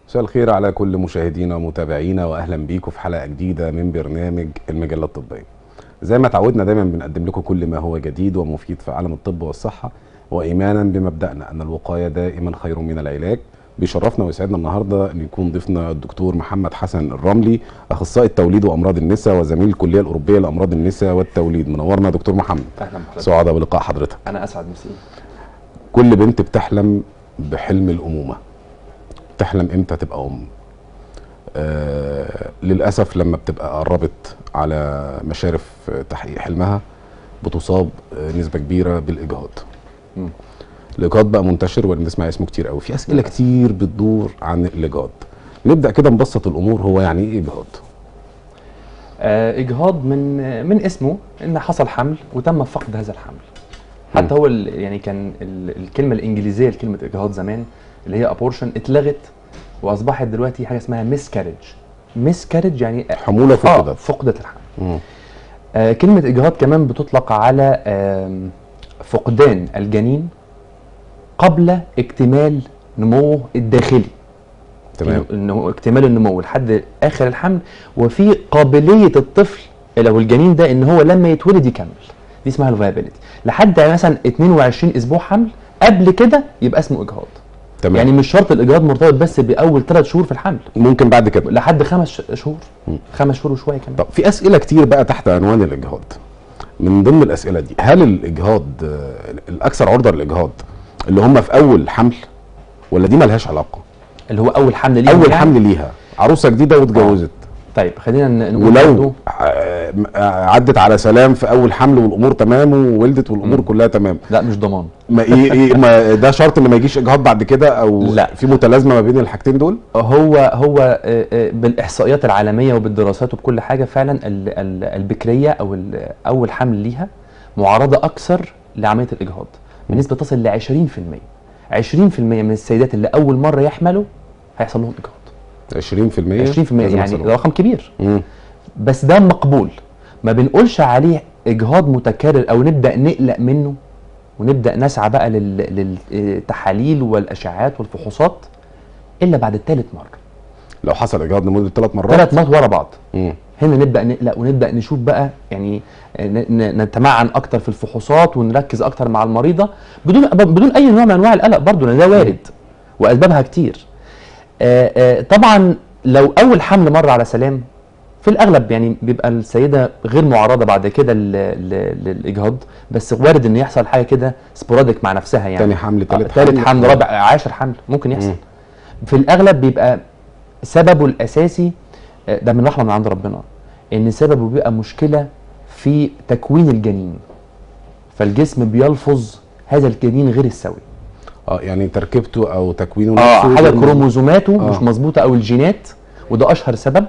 مساء الخير على كل مشاهدينا ومتابعينا واهلا بيكم في حلقه جديده من برنامج المجله الطبيه. زي ما تعودنا دايما بنقدم لكم كل ما هو جديد ومفيد في عالم الطب والصحه وايمانا بمبدانا ان الوقايه دائما خير من العلاج. بيشرفنا ويسعدنا النهارده ان يكون ضيفنا الدكتور محمد حسن الرملي اخصائي التوليد وامراض النساء وزميل الكليه الاوروبيه لامراض النساء والتوليد منورنا دكتور محمد اهلا بحضرتك سعداء بلقاء حضرتك انا اسعد مسيء كل بنت بتحلم بحلم الامومه تحلم امتى تبقى ام آه للاسف لما بتبقى قربت على مشارف تحقيق حلمها بتصاب آه، نسبه كبيره بالاجهاض مم. الاجهاض بقى منتشر وبنسمع اسمه كتير قوي في اسئله كتير بتدور عن الاجهاض نبدا كده نبسط الامور هو يعني ايه اجهاض آه اجهاض من آه من اسمه ان حصل حمل وتم فقد هذا الحمل حتى هو ال- يعني كان ال- الكلمه الانجليزيه لكلمه اجهاض زمان اللي هي ابورشن اتلغت واصبحت دلوقتي حاجه اسمها مسكارج مسكارج يعني حموله اه فقدت فقدت الحمل مم. آه كلمه اجهاض كمان بتطلق على آم، فقدان الجنين قبل اكتمال نموه الداخلي تمام انه اكتمال النمو لحد اخر الحمل وفي قابليه الطفل لو الجنين ده ان هو لما يتولد يكمل دي اسمها الفيابيليتي لحد مثلا 22 اسبوع حمل قبل كده يبقى اسمه اجهاض تمام يعني مش شرط الاجهاض مرتبط بس باول ثلاث شهور في الحمل ممكن بعد كده لحد خمس ش- شهور مم. خمس شهور وشويه كمان طب في اسئله كتير بقى تحت عنوان الاجهاض من ضمن الاسئله دي هل الاجهاض آه، الاكثر عرضه للاجهاض اللي هم في اول حمل ولا دي ملهاش علاقه اللي هو اول حمل ليه اول يعني. حمل ليها عروسه جديده واتجوزت طيب خلينا ن- نقول ولو برضو- آه، آه، عدت على سلام في اول حمل والامور تمام وولدت والامور مم. كلها تمام لا مش ضمان ما ايه ايه ما ده شرط ان ما يجيش اجهاض بعد كده او لا. في متلازمه ما بين الحاجتين دول هو هو آه، آه، بالاحصائيات العالميه وبالدراسات وبكل حاجه فعلا ال- ال- البكريه او ال- اول حمل ليها معرضه اكثر لعمليه الاجهاض بنسبه تصل ل 20% 20% من السيدات اللي اول مره يحملوا هيحصل لهم اجهاض 20% 20% لازم يعني يحصل. ده رقم كبير مم. بس ده مقبول ما بنقولش عليه اجهاض متكرر او نبدا نقلق منه ونبدا نسعى بقى لل- للتحاليل والاشعاعات والفحوصات الا بعد الثالث مره لو حصل اجهاض لمده ثلاث مرات ثلاث مرات ورا بعض مم. هنا نبدا نقلق ونبدا نشوف بقى يعني ن- ن- نتمعن اكتر في الفحوصات ونركز اكتر مع المريضه بدون بدون اي نوع من انواع القلق برضه لان ده وارد واسبابها كتير آه، آه، طبعا لو اول حمل مر على سلام في الاغلب يعني بيبقى السيده غير معرضه بعد كده لل- لل- للاجهاض بس وارد ان يحصل حاجه كده سبوراديك مع نفسها يعني تاني حمل تالت آه، تالت حمل. حمل رابع عاشر حمل ممكن يحصل مم. في الاغلب بيبقى سببه الاساسي آه، ده من رحمه من عند ربنا ان سببه بيبقى مشكله في تكوين الجنين فالجسم بيلفظ هذا الجنين غير السوي اه يعني تركيبته او تكوينه اه نفسه حاجه بال- كروموزوماته آه. مش مظبوطه او الجينات وده اشهر سبب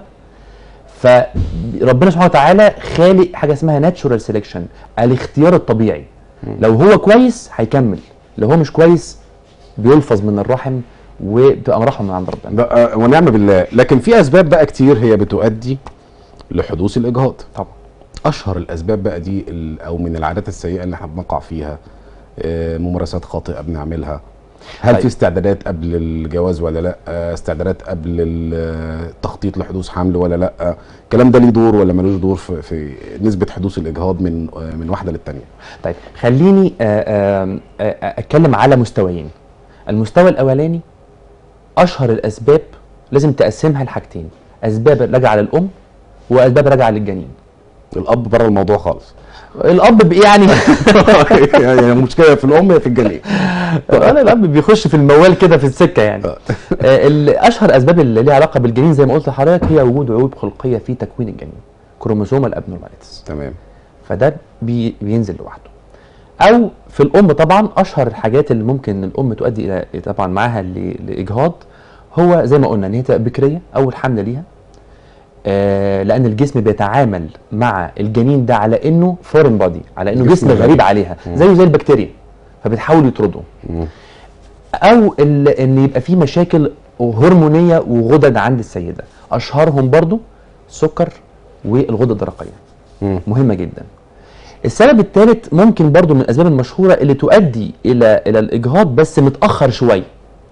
فربنا سبحانه وتعالى خالق حاجه اسمها ناتشورال سيلكشن الاختيار الطبيعي لو هو كويس هيكمل لو هو مش كويس بيلفظ من الرحم وبتبقى رحمه من عند ربنا ده آه، ونعم بالله لكن في اسباب بقى كتير هي بتؤدي لحدوث الاجهاض طبعا اشهر الاسباب بقى دي ال- او من العادات السيئه اللي احنا بنقع فيها آه، ممارسات خاطئه بنعملها هل طيب. في استعدادات قبل الجواز ولا لا آه، استعدادات قبل التخطيط لحدوث حمل ولا لا الكلام ده ليه دور ولا ملوش دور في, في نسبه حدوث الاجهاض من آه، من واحده للتانيه طيب خليني آه، آه، آه، اتكلم على مستويين المستوى الاولاني اشهر الاسباب لازم تقسمها لحاجتين اسباب راجعه للام واسباب راجعه للجنين الاب بره الموضوع خالص الاب ب- يعني يعني المشكله في الام هي في الجنين انا الاب بيخش في الموال كده في السكه يعني آه، ال- اشهر اسباب اللي ليها علاقه بالجنين زي ما قلت لحضرتك هي وجود عيوب خلقيه في تكوين الجنين كروموسومال ابنورماليتيز تمام فده بي بينزل لوحده او في الام طبعا اشهر الحاجات اللي ممكن الام تؤدي الى طبعا معاها ل- لاجهاض هو زي ما قلنا ان هي تبقى بكريه اول حمل ليها آه لان الجسم بيتعامل مع الجنين ده على انه فورن بادي على انه جسم جسم غريب. غريب عليها زيه زي البكتيريا فبتحاول يطرده مم. او ال- ان يبقى في مشاكل هرمونيه وغدد عند السيده اشهرهم برضو السكر والغده الدرقيه مم. مهمه جدا السبب الثالث ممكن برضو من الاسباب المشهوره اللي تؤدي الى الى الاجهاض بس متاخر شويه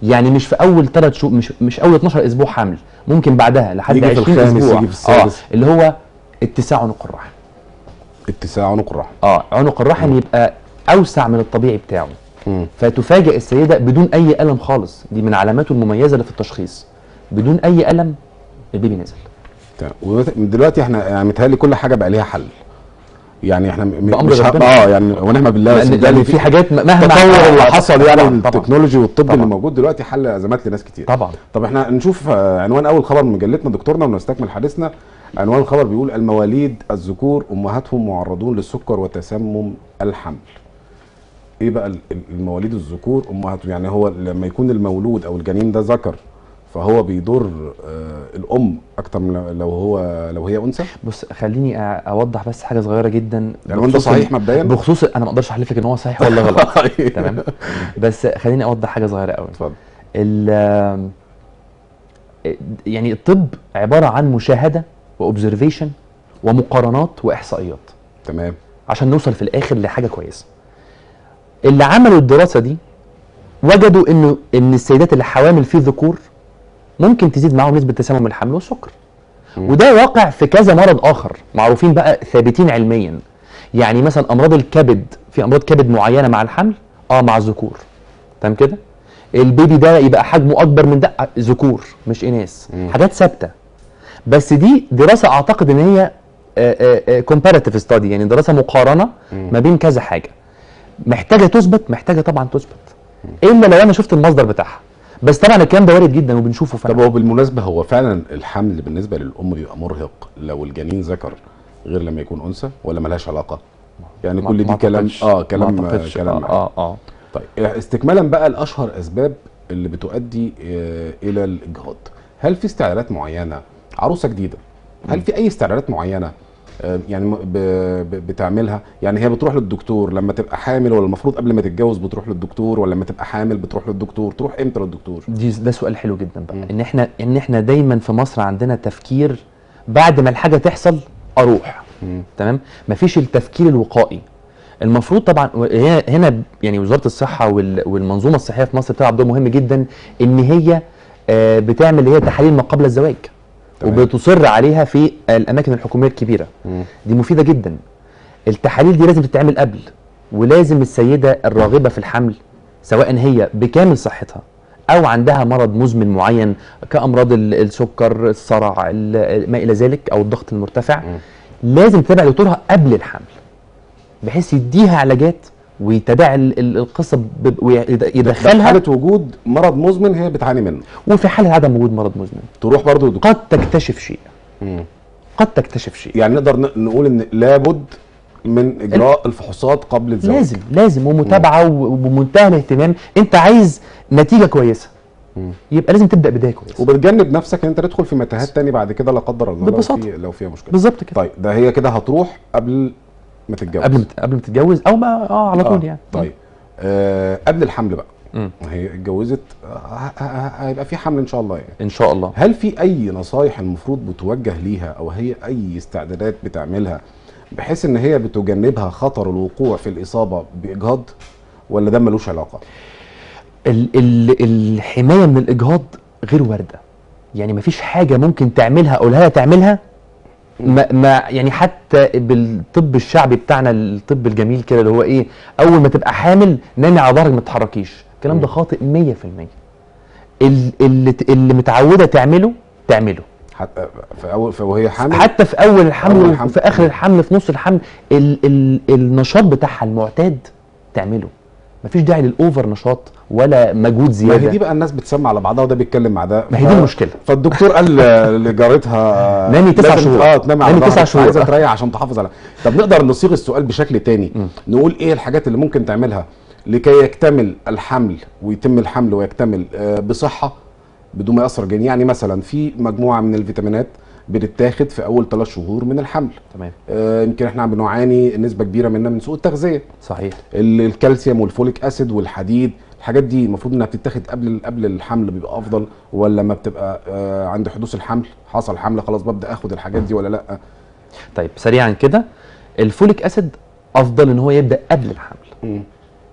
يعني مش في اول ثلاث شهور مش مش اول 12 اسبوع حمل ممكن بعدها لحد يجي في 20 الخامس، اسبوع يجي في السادس. اه اللي هو اتساع عنق الرحم اتساع عنق الرحم اه عنق الرحم يبقى اوسع من الطبيعي بتاعه مم. فتفاجئ السيده بدون اي الم خالص دي من علاماته المميزه اللي في التشخيص بدون اي الم البيبي نزل تمام ودلوقتي احنا يعني متهيألي كل حاجه بقى ليها حل يعني احنا م- بأمر مش ه- ربنا. اه يعني ونعم بالله لان, صدقني لأن في حاجات م- مهما التطور اللي آه، حصل طبعاً، يعني طبعاً، التكنولوجي والطب طبعاً. اللي موجود دلوقتي حل ازمات لناس كتير طبعا طب احنا نشوف آه، عنوان اول خبر من مجلتنا دكتورنا ونستكمل حديثنا عنوان الخبر بيقول المواليد الذكور امهاتهم معرضون للسكر وتسمم الحمل ايه بقى ال- ال- المواليد الذكور امهاتهم يعني هو لما يكون المولود او الجنين ده ذكر فهو بيضر آه، الام اكتر من لو- لو هو لو هي انثى بص خليني أ- اوضح بس حاجه صغيره جدا العنوان ده بخصوص صحيح مبدئيا بخصوص انا ما اقدرش احلف لك ان هو صحيح ولا غلط تمام بس خليني اوضح حاجه صغيره قوي اتفضل ال- يعني الطب عباره عن مشاهده واوبزرفيشن ومقارنات واحصائيات تمام عشان نوصل في الاخر لحاجه كويسه اللي عملوا الدراسه دي وجدوا انه ان السيدات اللي حوامل في ذكور ممكن تزيد معاهم نسبه تسمم الحمل والسكر مم. وده واقع في كذا مرض اخر معروفين بقى ثابتين علميا يعني مثلا امراض الكبد في امراض كبد معينه مع الحمل اه مع الذكور تمام كده البيبي ده يبقى حجمه اكبر من ده آه، ذكور مش اناث مم. حاجات ثابته بس دي دراسه اعتقد ان هي كومباراتيف ستادي يعني دراسه مقارنه مم. ما بين كذا حاجه محتاجه تثبت محتاجه طبعا تثبت الا لو انا شفت المصدر بتاعها بس طبعا الكلام ده وارد جدا وبنشوفه طب فعلا هو بالمناسبه هو فعلا الحمل بالنسبه للام بيبقى مرهق لو الجنين ذكر غير لما يكون انثى ولا ملهاش علاقه يعني ما- كل دي ما كلام أعتقدش- اه كلام ما أعتقدش. كلام اه معاك. اه, آه. طيب استكمالا بقى لاشهر اسباب اللي بتؤدي آه، الى الاجهاض هل في استعدادات معينه عروسه جديده هل في اي استعدادات معينه آه، يعني م- ب- ب- بتعملها يعني هي بتروح للدكتور لما تبقى حامل ولا المفروض قبل ما تتجوز بتروح للدكتور ولا لما تبقى حامل بتروح للدكتور تروح امتى للدكتور دي ده سؤال حلو جدا بقى مم. ان احنا ان احنا دايما في مصر عندنا تفكير بعد ما الحاجه تحصل اروح مم. تمام مفيش التفكير الوقائي المفروض طبعا و- هي- هنا يعني وزاره الصحه وال- والمنظومه الصحيه في مصر بتلعب دور مهم جدا ان هي آه، بتعمل اللي هي تحاليل ما قبل الزواج تمام. وبتصر عليها في الاماكن الحكوميه الكبيره مم. دي مفيده جدا التحاليل دي لازم تتعمل قبل ولازم السيده الراغبه في الحمل سواء هي بكامل صحتها او عندها مرض مزمن معين كامراض ال- السكر الصرع ال- ما الى ذلك او الضغط المرتفع مم. لازم تتابع دكتورها قبل الحمل بحيث يديها علاجات ويتابع ال- ال- القصه ب- ده في ويدخلها حاله وجود مرض مزمن هي بتعاني منه وفي حاله عدم وجود مرض مزمن تروح برضو دكتور قد تكتشف شيء مم. قد تكتشف شيء يعني نقدر ن- نقول ان لابد من اجراء الفحوصات قبل الزواج لازم لازم ومتابعه و- وبمنتهى الاهتمام انت عايز نتيجه كويسه مم. يبقى لازم تبدا بدايه كويسه وبتجنب نفسك ان انت تدخل في متاهات تاني بعد كده لا قدر الله لو ببساطة. في لو فيها مشكله بالظبط كده طيب ده هي كده هتروح قبل ما تتجوز قبل ما ت- قبل ما تتجوز او ما اه على طول آه. يعني طيب آه قبل الحمل بقى مم. هي اتجوزت آه، ه- ه- هيبقى في حمل ان شاء الله يعني ان شاء الله هل في اي نصايح المفروض بتوجه ليها او هي اي استعدادات بتعملها بحيث ان هي بتجنبها خطر الوقوع في الاصابه باجهاض ولا ده ملوش علاقه ال ال الحمايه من الاجهاض غير وارده يعني مفيش حاجه ممكن تعملها اقولها لها تعملها ما, ما يعني حتى بالطب الشعبي بتاعنا الطب الجميل كده اللي هو ايه اول ما تبقى حامل نامي على ظهرك ما تتحركيش الكلام ده مم. خاطئ 100% ال- اللي ت- اللي متعوده تعمله تعمله حتى في اول في وهي حامل حتى في اول الحمل أول الحمل. وفي اخر الحمل في نص الحمل ال ال النشاط بتاعها المعتاد تعمله مفيش داعي للاوفر نشاط ولا مجهود ما هي زياده دي بقى الناس بتسمع على بعضها وده بيتكلم مع ده ما هي دي ف- المشكله فالدكتور قال لجارتها نامي تسع لازم- شهور. اه تنامي على نامي تسع ظهرك شهور. عايزه تريح عشان تحافظ على طب نقدر نصيغ السؤال بشكل تاني مم. نقول ايه الحاجات اللي ممكن تعملها لكي يكتمل الحمل ويتم الحمل ويكتمل آه، بصحه بدون ما ياثر الجنين يعني مثلا في مجموعه من الفيتامينات بتتاخد في اول ثلاث شهور من الحمل تمام آه، يمكن احنا بنعاني نسبه كبيره منها من سوء التغذيه صحيح ال- الكالسيوم والفوليك اسيد والحديد الحاجات دي المفروض انها بتتاخد قبل قبل الحمل بيبقى افضل ولا لما بتبقى آه، عند حدوث الحمل حصل حمل خلاص ببدا اخد الحاجات دي ولا لا طيب سريعا كده الفوليك اسيد افضل ان هو يبدا قبل الحمل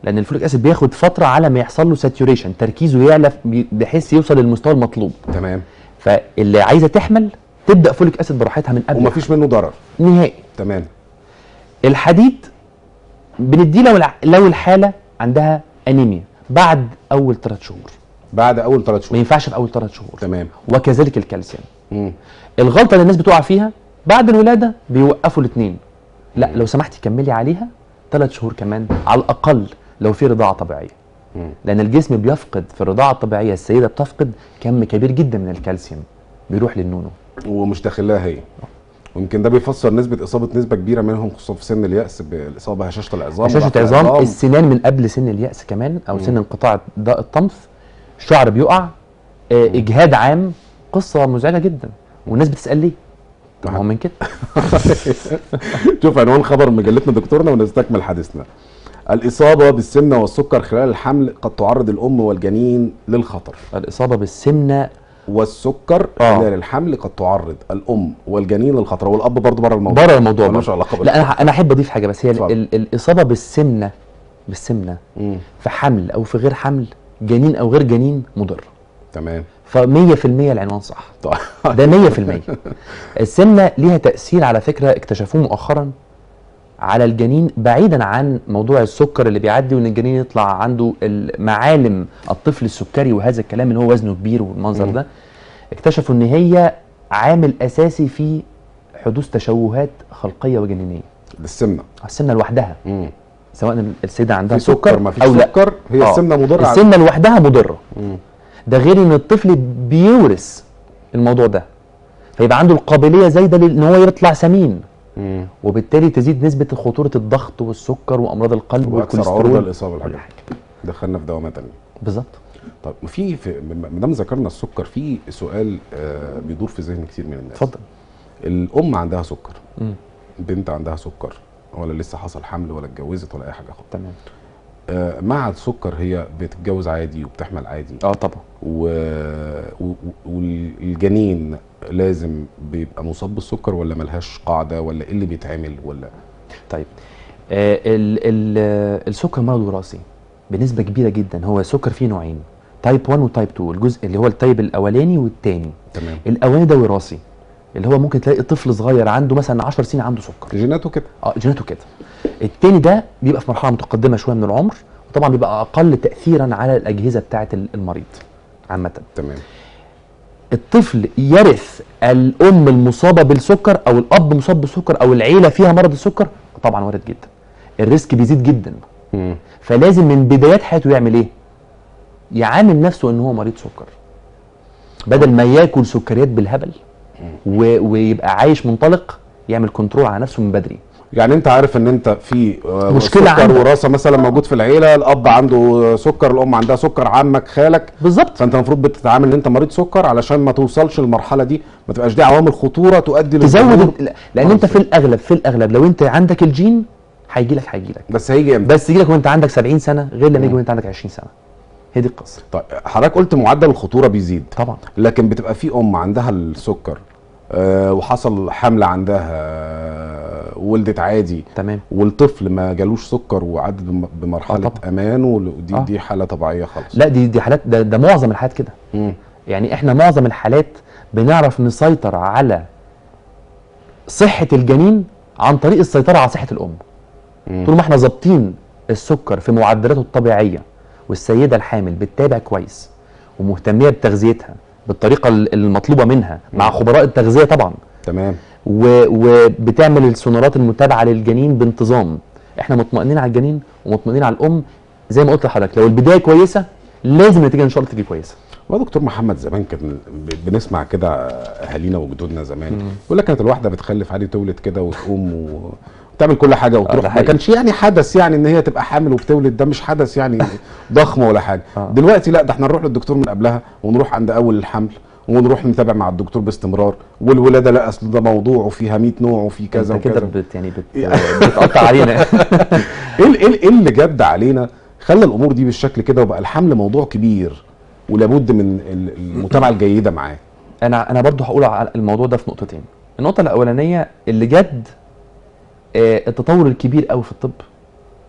لان الفوليك اسيد بياخد فتره على ما يحصل له ساتوريشن تركيزه يعلى بي- بحيث يوصل للمستوى المطلوب تمام فاللي عايزه تحمل تبدا فوليك اسيد براحتها من قبل ومفيش منه ضرر نهائي تمام الحديد بنديه لو الع- لو الحاله عندها انيميا بعد اول ثلاث شهور بعد اول ثلاث ما شهور ينفعش في اول ثلاث شهور تمام وكذلك الكالسيوم مم. الغلطه اللي الناس بتقع فيها بعد الولاده بيوقفوا الاثنين لا لو سمحتي كملي عليها ثلاث شهور كمان على الاقل لو في رضاعه طبيعيه مم. لان الجسم بيفقد في الرضاعه الطبيعيه السيده بتفقد كم كبير جدا من الكالسيوم بيروح للنونو ومش داخلها هي ويمكن ده بيفسر نسبه اصابه نسبه كبيره منهم خصوصا في سن الياس بالاصابه هشاشه العظام هشاشه ضعف عظام العظام. السنان من قبل سن الياس كمان او سن انقطاع داء الطمث شعر بيقع آه، اجهاد عام قصه مزعجه جدا والناس بتسال ليه طب ما هو من كده شوف عنوان خبر مجلتنا دكتورنا ونستكمل حديثنا الإصابة بالسمنة والسكر خلال الحمل قد تعرض الأم والجنين للخطر الاصابه بالسمنه والسكر آه. خلال الحمل قد تعرض الأم والجنين للخطر والأب برضه بره الموضوع بره الموضوع ما برضه. شاء الله خبر لا انا انا احب اضيف حاجه بس هي ال- اتفضل. ال- الاصابه بالسمنه بالسمنه مم. في حمل او في غير حمل جنين او غير جنين مضر تمام ف 100% العنوان صح طيب ده 100% السمنه ليها تاثير على فكره اكتشفوه مؤخرا على الجنين بعيدا عن موضوع السكر اللي بيعدي وان الجنين يطلع عنده معالم الطفل السكري وهذا الكلام ان هو وزنه كبير والمنظر مم. ده اكتشفوا ان هي عامل اساسي في حدوث تشوهات خلقيه وجنينيه السمنة السمنه لوحدها مم. سواء السيده عندها في سكر ما فيش او لا سكر هي آه. السمنة مضرة على- السمنه لوحدها مضره مم. ده غير ان الطفل بيورث الموضوع ده فيبقى عنده القابليه زايده ان هو يطلع سمين مم. وبالتالي تزيد نسبه خطوره الضغط والسكر وامراض القلب وأكثر والكوليسترول عرضة للإصابة كل بالحاجات حاجه دخلنا في دوامة تانية بالظبط طيب في في ما دام ذكرنا السكر في سؤال آه بيدور في ذهن كتير من الناس اتفضل الام عندها سكر مم. بنت عندها سكر ولا لسه حصل حمل ولا اتجوزت ولا اي حاجه خالص تمام آه مع السكر هي بتتجوز عادي وبتحمل عادي اه طبعا و... و... والجنين لازم بيبقى مصاب بالسكر ولا ملهاش قاعده ولا ايه اللي بيتعمل ولا طيب آه ال ال آه، السكر مرض وراثي بنسبه كبيره جدا هو السكر فيه نوعين تايب 1 وتايب 2 الجزء اللي هو التايب الاولاني والثاني تمام الاولاني ده وراثي اللي هو ممكن تلاقي طفل صغير عنده مثلا 10 سنين عنده سكر جيناته كده اه جيناته كده التاني ده بيبقى في مرحله متقدمه شويه من العمر وطبعا بيبقى اقل تاثيرا على الاجهزه بتاعه المريض عامه تمام الطفل يرث الام المصابه بالسكر او الاب مصاب بالسكر او العيله فيها مرض السكر طبعا وارد جدا الريسك بيزيد جدا مم. فلازم من بدايات حياته يعمل ايه يعامل نفسه ان هو مريض سكر بدل ما ياكل سكريات بالهبل و... ويبقى عايش منطلق يعمل كنترول على نفسه من بدري يعني انت عارف ان انت في آه، مشكلة سكر عندك. وراثه مثلا موجود في العيله الاب عنده سكر الام عندها سكر عمك خالك بالظبط فانت المفروض بتتعامل ان انت مريض سكر علشان ما توصلش للمرحله دي ما تبقاش دي عوامل خطوره تؤدي تزود للظهور. ال- لان انت في الاغلب في الاغلب لو انت عندك الجين هيجي لك هيجي لك بس هيجي امتى بس يجي لك وانت عندك 70 سنه غير لما يجي وانت عندك 20 سنه هي دي القصه طيب حضرتك قلت معدل الخطوره بيزيد طبعا لكن بتبقى في ام عندها السكر آه وحصل حمل عندها آه ولدت عادي تمام والطفل ما جالوش سكر وعدت بم- بمرحله آه طبعا. امان ودي آه. دي حاله طبيعيه خالص لا دي دي حالات ده, ده معظم الحالات كده مم. يعني احنا معظم الحالات بنعرف نسيطر على صحه الجنين عن طريق السيطره على صحه الام مم. طول ما احنا ظابطين السكر في معدلاته الطبيعيه والسيده الحامل بتتابع كويس ومهتميه بتغذيتها بالطريقه ال- المطلوبه منها مع مم. خبراء التغذيه طبعا تمام و- وبتعمل السونارات المتابعه للجنين بانتظام احنا مطمئنين على الجنين ومطمئنين على الام زي ما قلت لحضرتك لو البدايه كويسه لازم النتيجه ان شاء الله تيجي كويسه ودكتور محمد زمان كان ب- بنسمع كده اهالينا وجدودنا زمان يقول لك كانت الواحده بتخلف عادي تولد كده وتقوم و... وتعمل كل حاجه ده وتروح ما حقيقي. كانش يعني حدث يعني ان هي تبقى حامل وبتولد ده مش حدث يعني ضخم ولا حاجه آه. دلوقتي لا ده احنا نروح للدكتور من قبلها ونروح عند اول الحمل ونروح نتابع مع الدكتور باستمرار والولاده لا اصل ده موضوع وفيها 100 نوع وفي كذا انت كده وكذا بت يعني بت بتقطع علينا ايه ال- ايه ال- ايه اللي جد علينا خلى الامور دي بالشكل كده وبقى الحمل موضوع كبير ولابد من ال- المتابعه الجيده معاه انا انا برضو هقول على الموضوع ده في نقطتين النقطه الاولانيه اللي جد آه، التطور الكبير قوي في الطب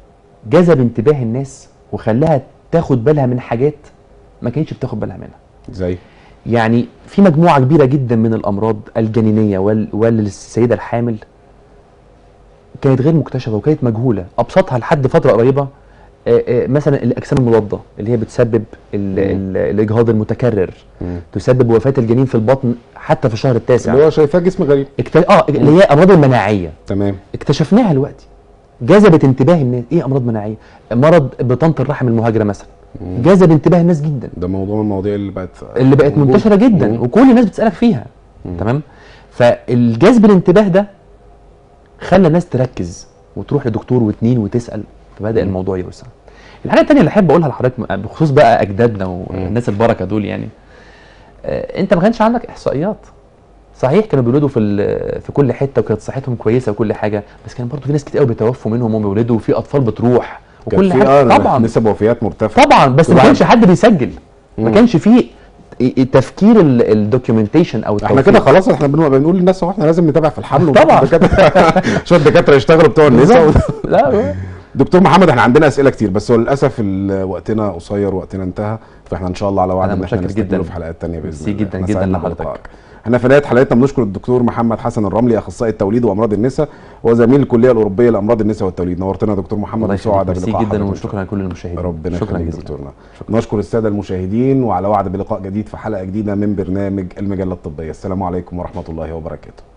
جذب انتباه الناس وخلاها تاخد بالها من حاجات ما كانتش بتاخد بالها منها زي يعني في مجموعه كبيره جدا من الامراض الجنينيه وال- وللسيده الحامل كانت غير مكتشفه وكانت مجهوله ابسطها لحد فتره قريبه آه، آه، مثلا الاجسام المضاده اللي هي بتسبب ال- ال- الاجهاض المتكرر مم. تسبب وفاه الجنين في البطن حتى في الشهر التاسع اللي هو شايفاه جسم غريب اكت... اه اللي هي امراض المناعيه تمام اكتشفناها دلوقتي جذبت انتباه الناس ايه امراض مناعيه مرض بطانه الرحم المهاجره مثلا جذب انتباه الناس جدا ده موضوع من المواضيع اللي بقت اللي بقت موجودة. منتشره جدا مم. وكل الناس بتسالك فيها تمام فالجذب الانتباه ده خلى الناس تركز وتروح لدكتور واثنين وتسال فبدا الموضوع يوسع الحاجه الثانيه اللي احب اقولها لحضرتك بخصوص بقى اجدادنا والناس البركه دول يعني آه، انت ما كانش عندك احصائيات صحيح كانوا بيولدوا في ال- في كل حته وكانت صحتهم كويسه وكل حاجه بس كان برضه في ناس كتير قوي بيتوفوا منهم وهم بيولدوا وفي اطفال بتروح كان وكل في حاجه اه طبعا نسب وفيات مرتفعه طبعا بس ما طبعاً. كانش حد بيسجل ما مم. كانش فيه تفكير الدوكيومنتيشن او احنا التوثيق. كده خلاص احنا بنبقى بنقول للناس هو احنا لازم نتابع في الحمل طبعاً. الدكاتره عشان الدكاتره يشتغلوا بتوع النساء بالظبط. لا دكتور محمد احنا عندنا اسئله كتير بس هو للاسف ال- وقتنا قصير وقتنا انتهى فاحنا ان شاء الله على وعد أنا ان احنا متشكر نستكمله جداً. في حلقات تانية باذن ميرسي الله جداً احنا جداً سعدنا لحضرتك. بلقائك. احنا في نهايه حلقتنا بنشكر الدكتور محمد حسن الرملي اخصائي التوليد وامراض النساء وزميل الكليه الاوروبيه لامراض النساء والتوليد نورتنا يا دكتور محمد الله يخليك وسعد ميرسي بلقاء جدا حضرتك. وشكرا لكل المشاهدين ربنا شكرا يخليك جزيلا دكتورنا نشكر الساده المشاهدين وعلى وعد بلقاء جديد في حلقه جديده من برنامج المجله الطبيه السلام عليكم ورحمه الله وبركاته